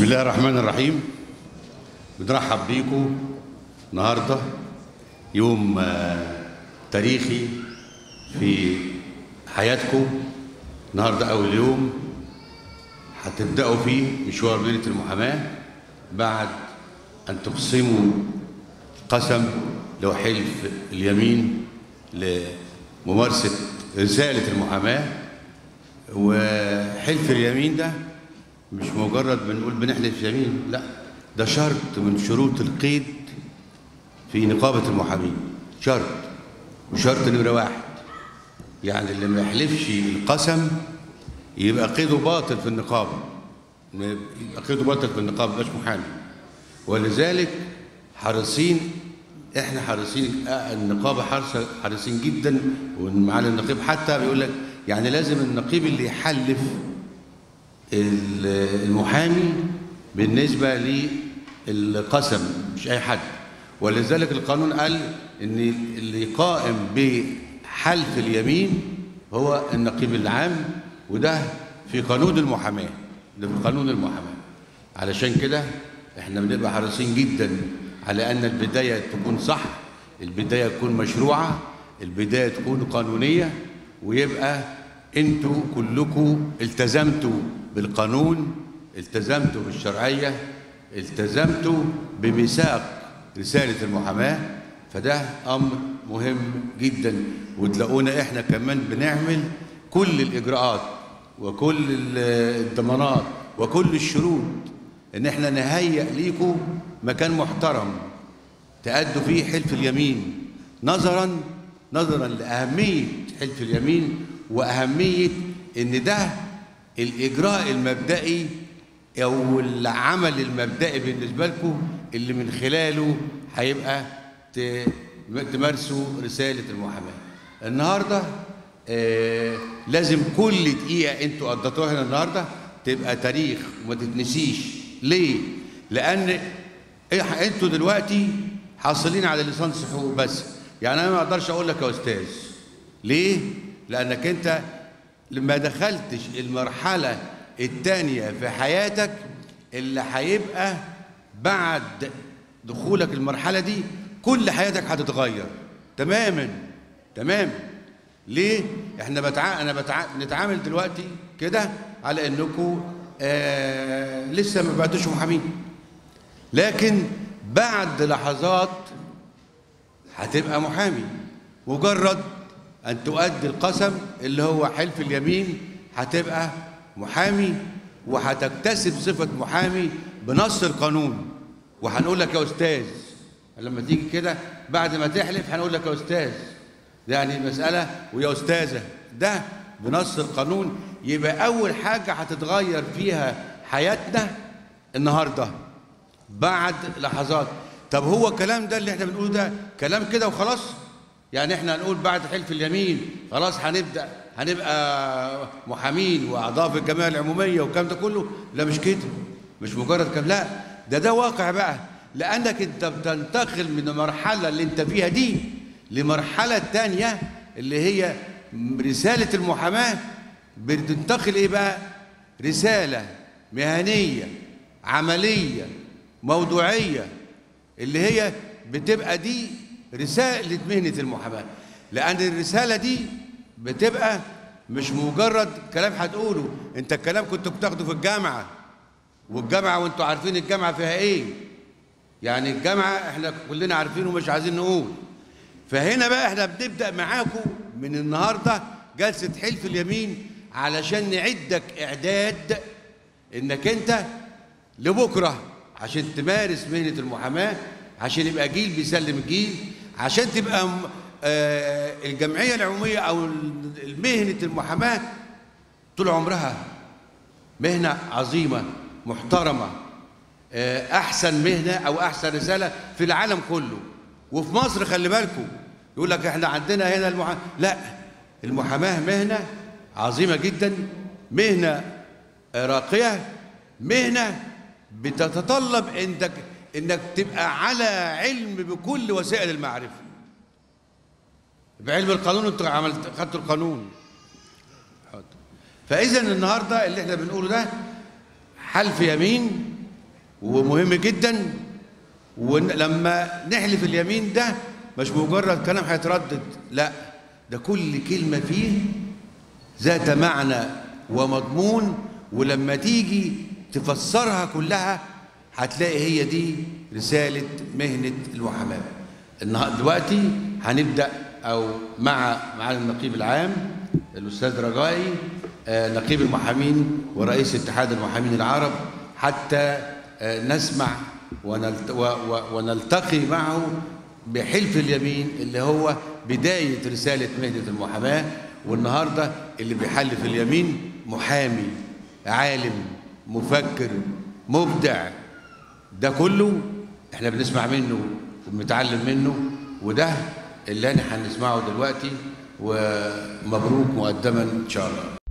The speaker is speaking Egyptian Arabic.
الله الرحمن الرحيم بنرحب بيكم النهارده يوم آه، تاريخي في حياتكم النهارده اول يوم هتبداوا فيه مشوار مهنه المحاماه بعد ان تقسموا قسم لو حلف اليمين لممارسه رساله المحاماه وحلف اليمين ده مش مجرد بنقول بنحلف يمين لا ده شرط من شروط القيد في نقابة المحامين شرط وشرط نمرة واحد يعني اللي ما يحلفش القسم يبقى قيده باطل في النقابة يبقى قيده باطل في النقابة مبقاش محامي ولذلك حريصين احنا حريصين آه، النقابة حريصة حريصين جدا ومعالي النقيب حتى بيقول لك يعني لازم النقيب اللي يحلف المحامي بالنسبة للقسم مش أي حد ولذلك القانون قال إن اللي قائم بحلف اليمين هو النقيب العام وده في قانون المحاماة ده في قانون المحاماة علشان كده احنا بنبقى حريصين جدا على أن البداية تكون صح البداية تكون مشروعة البداية تكون قانونية ويبقى انتوا كلكم التزمتوا بالقانون التزمتوا بالشرعية التزمتوا بميثاق رسالة المحاماة فده أمر مهم جدا وتلاقونا إحنا كمان بنعمل كل الإجراءات وكل الضمانات وكل الشروط إن إحنا نهيئ ليكم مكان محترم تأدوا فيه حلف اليمين نظرا نظرا لأهمية حلف اليمين وأهمية إن ده الإجراء المبدئي أو العمل المبدئي بالنسبة لكم اللي من خلاله هيبقى ت- تمارسوا رسالة المحاماة. النهاردة آه لازم كل دقيقة أنتوا قضيتوها هنا النهاردة تبقى تاريخ وما تتنسيش. ليه؟ لأن إيه- أنتوا دلوقتي حاصلين على ليسانس حقوق بس. يعني أنا ما أقدرش أقول لك يا أستاذ. ليه؟ لأنك أنت لما دخلتش المرحلة الثانية في حياتك اللي هيبقى بعد دخولك المرحلة دي كل حياتك هتتغير تماما تماما ليه؟ احنا بتع... انا بتع... بنتعامل دلوقتي كده على انكم آه... لسه ما بقتوش محامين لكن بعد لحظات هتبقى محامي مجرد أن تؤدي القسم اللي هو حلف اليمين هتبقى محامي وهتكتسب صفة محامي بنص القانون وهنقول لك يا أستاذ لما تيجي كده بعد ما تحلف هنقول لك يا أستاذ يعني المسألة ويا أستاذة ده بنص القانون يبقى أول حاجة هتتغير فيها حياتنا النهارده بعد لحظات طب هو الكلام ده اللي احنا بنقوله ده كلام كده وخلاص يعني احنا هنقول بعد حلف اليمين خلاص هنبدا هنبقى محامين واعضاء في الجمعيه العموميه والكلام ده كله لا مش كده مش مجرد كلام لا ده ده واقع بقى لانك انت بتنتقل من المرحله اللي انت فيها دي لمرحله تانية اللي هي رساله المحاماه بتنتقل ايه بقى رساله مهنيه عمليه موضوعيه اللي هي بتبقى دي رسالة مهنة المحاماة لأن الرسالة دي بتبقى مش مجرد كلام هتقوله انت الكلام كنت بتاخده في الجامعة والجامعة وانتوا عارفين الجامعة فيها ايه يعني الجامعة احنا كلنا عارفين ومش عايزين نقول فهنا بقى احنا بنبدأ معاكم من النهاردة جلسة حلف اليمين علشان نعدك إعداد إنك أنت لبكرة عشان تمارس مهنة المحاماة عشان يبقى جيل بيسلم جيل عشان تبقى م- آه، الجمعية العمومية أو مهنة المحاماة طول عمرها مهنة عظيمة محترمة آه، أحسن مهنة أو أحسن رسالة في العالم كله وفي مصر خلي بالكم يقول لك إحنا عندنا هنا المحاماة لا المحاماة مهنة عظيمة جدا مهنة آه، راقية مهنة بتتطلب انك انك تبقى على علم بكل وسائل المعرفه بعلم القانون انت عملت خدت القانون حاضر. فاذا النهارده اللي احنا بنقوله ده حلف يمين ومهم جدا ولما نحلف اليمين ده مش مجرد كلام هيتردد لا ده كل كلمة فيه ذات معنى ومضمون ولما تيجي تفسرها كلها هتلاقي هي دي رسالة مهنة المحاماة النهارده دلوقتي هنبدأ أو مع معالي النقيب العام الأستاذ رجائي آه، نقيب المحامين ورئيس اتحاد المحامين العرب حتى آه، نسمع ونلت و- و- ونلتقي معه بحلف اليمين اللي هو بداية رسالة مهنة المحاماة والنهاردة اللي بيحلف اليمين محامي عالم مفكر مبدع ده كله احنا بنسمع منه وبنتعلم منه وده اللي احنا هنسمعه دلوقتي ومبروك مقدما ان شاء الله